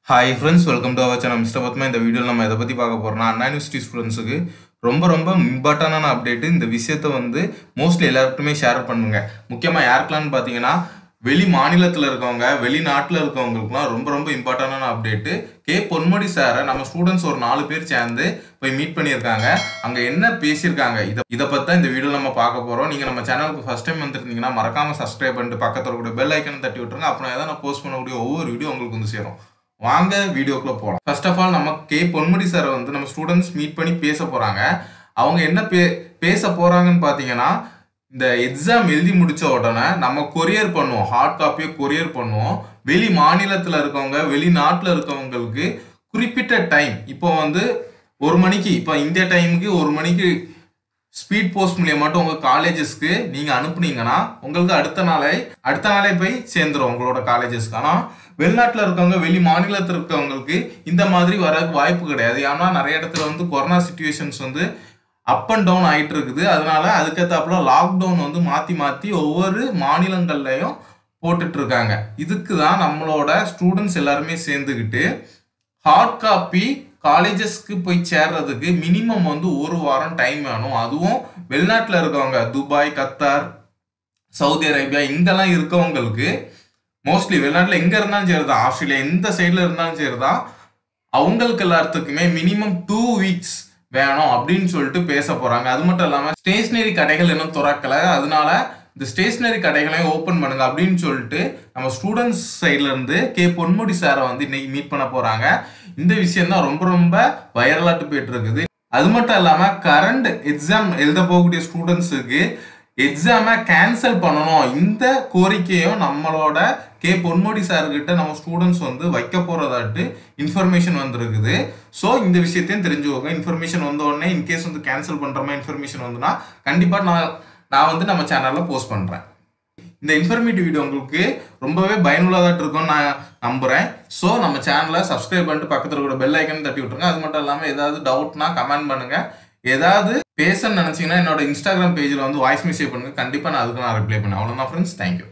hi friends welcome to our channel mister Padma இந்த வீடியோவில் நம்ம எதை பற்றி பார்க்க போகிறோம்னா அண்ணா யூனிவர்சிட்டி ஸ்டூடெண்ட்ஸுக்கு ரொம்ப ரொம்ப இம்பார்ட்டண்டான அப்டேட்டு இந்த விஷயத்த வந்து மோஸ்ட்லி எல்லாருக்குமே ஷேர் பண்ணுங்க முக்கியமாக யாருக்கெல்லாம்னு பார்த்தீங்கன்னா வெளி மாநிலத்தில் இருக்கவங்க வெளிநாட்டில் இருக்கவங்களுக்குலாம் ரொம்ப ரொம்ப இம்பார்ட்டண்டான அப்டேட்டு கே பொன்முடி சாரை நம்ம ஸ்டூடெண்ட்ஸ் ஒரு நாலு பேர் சேர்ந்து போய் மீட் பண்ணியிருக்காங்க அங்கே என்ன பேசியிருக்காங்க இதை இதை பற்றி தான் இந்த வீடியோ நம்ம பார்க்க போகிறோம் நீங்கள் நம்ம சேனலுக்கு ஃபஸ்ட் டைம் வந்திருந்தீங்கன்னா மறக்காமல் சப்ஸ்கிரைப் பண்ணிட்டு பக்கத்தில் கூட பெல் ஐக்கனை தட்டி விட்டுருங்க அப்புறம் எதாவது நான் போஸ்ட் பண்ணக்கூடிய ஒவ்வொரு வீடியோ உங்களுக்கு வந்து சேரும் வாங்க வீடியோக்குள்ள போகலாம் ஃபர்ஸ்ட் ஆஃப் ஆல் நம்ம கே பொன்முடி சாரை வந்து நம்ம ஸ்டூடெண்ட்ஸ் மீட் பண்ணி பேச போறாங்க அவங்க என்ன பே பேச போறாங்கன்னு பார்த்தீங்கன்னா இந்த எக்ஸாம் எழுதி முடிச்ச உடனே நம்ம கொரியர் பண்ணுவோம் ஹார்ட் காப்பியை கொரியர் பண்ணுவோம் வெளி மாநிலத்தில் இருக்கவங்க வெளிநாட்டில் இருக்கவங்களுக்கு குறிப்பிட்ட டைம் இப்போ வந்து ஒரு மணிக்கு இப்போ இந்திய டைமுக்கு ஒரு மணிக்கு ஸ்பீட் போஸ்ட் மூலியம் மட்டும் உங்கள் காலேஜஸ்க்கு நீங்கள் அனுப்புனீங்கன்னா உங்களுக்கு அடுத்த நாளே அடுத்த நாளே போய் சேர்ந்துரும் உங்களோட காலேஜஸ்க்கு ஆனால் வெளிநாட்டில் இருக்கவங்க வெளி மாநிலத்தில் இருக்கவங்களுக்கு இந்த மாதிரி வரக்கு வாய்ப்பு கிடையாது ஏன்னா நிறைய இடத்துல வந்து கொரோனா சுச்சுவேஷன்ஸ் வந்து அப் அண்ட் டவுன் ஆயிட்டு இருக்குது அதனால அதுக்கேற்றாப்புல லாக்டவுன் வந்து மாற்றி மாற்றி ஒவ்வொரு மாநிலங்கள்லையும் போட்டுட்டு இருக்காங்க இதுக்கு தான் நம்மளோட ஸ்டூடெண்ட்ஸ் எல்லாருமே சேர்ந்துக்கிட்டு ஹார்ட் காப்பி காலேஜஸ்க்கு போய் சேர்றதுக்கு மினிமம் வந்து ஒரு வாரம் டைம் வேணும் அதுவும் வெளிநாட்டில் இருக்கவங்க துபாய் கத்தார் சவுதி அரேபியா இங்கெல்லாம் இருக்கவங்களுக்கு மோஸ்ட்லி வெளிநாட்டில் எங்கே இருந்தாலும் சரி தான் ஆஸ்திரேலியா எந்த சைடில் இருந்தாலும் சரி தான் அவங்களுக்கு எல்லாத்துக்குமே மினிமம் டூ வீக்ஸ் வேணும் அப்படின்னு சொல்லிட்டு பேச போகிறாங்க அது மட்டும் இல்லாமல் ஸ்டேஷ்னரி கடைகள் இன்னும் திறக்கல அதனால இந்த ஸ்டேஷ்னரி கடைகளையும் ஓப்பன் பண்ணுங்க அப்படின்னு சொல்லிட்டு நம்ம ஸ்டூடெண்ட்ஸ் சைட்ல இருந்து கே பொன்முடி சாரை வந்து இன்னைக்கு மீட் பண்ண போறாங்க இந்த விஷயம் தான் ரொம்ப ரொம்ப வைரலாட்டு போயிட்டு இருக்குது அது மட்டும் இல்லாம கரண்ட் எக்ஸாம் எழுத போகக்கூடிய ஸ்டூடெண்ட்ஸுக்கு எக்ஸாமை கேன்சல் பண்ணணும் இந்த கோரிக்கையும் நம்மளோட கே பொன்முடி சார்கிட்ட நம்ம ஸ்டூடெண்ட்ஸ் வந்து வைக்க போறதாட்டு இன்ஃபர்மேஷன் வந்திருக்குது ஸோ இந்த விஷயத்தையும் தெரிஞ்சுக்கோங்க இன்ஃபர்மேஷன் வந்த உடனே இன்கேஸ் வந்து கேன்சல் பண்ற மாதிரி இன்ஃபர்மேஷன் வந்துன்னா கண்டிப்பா நான் நான் வந்து நம்ம சேனல்ல போஸ்ட் பண்றேன் இந்த இன்ஃபர்மேட்டிவ் வீடியோ உங்களுக்கு ரொம்பவே பயனுள்ளதாக இருக்கும்னு நான் நம்புறேன் ஸோ நம்ம சேனலை சப்ஸ்கிரைப் பண்ணிட்டு பக்கத்தில் கூட பெல் ஐக்கன் தட்டி விட்டுருங்க அது மட்டும் இல்லாமல் ஏதாவது டவுட்னா கமெண்ட் பண்ணுங்க ஏதாவது பேசணும்னு நினச்சிங்கன்னா என்னோட இன்ஸ்டாகிராம் பேஜில் வந்து வாய்ஸ் மெசேஜ் பண்ணுங்க கண்டிப்பாக நான் அதுக்கு நான் ரிப்ளை பண்ணேன் அவ்வளோதான் ஃப்ரெண்ட்ஸ் தேங்க்யூ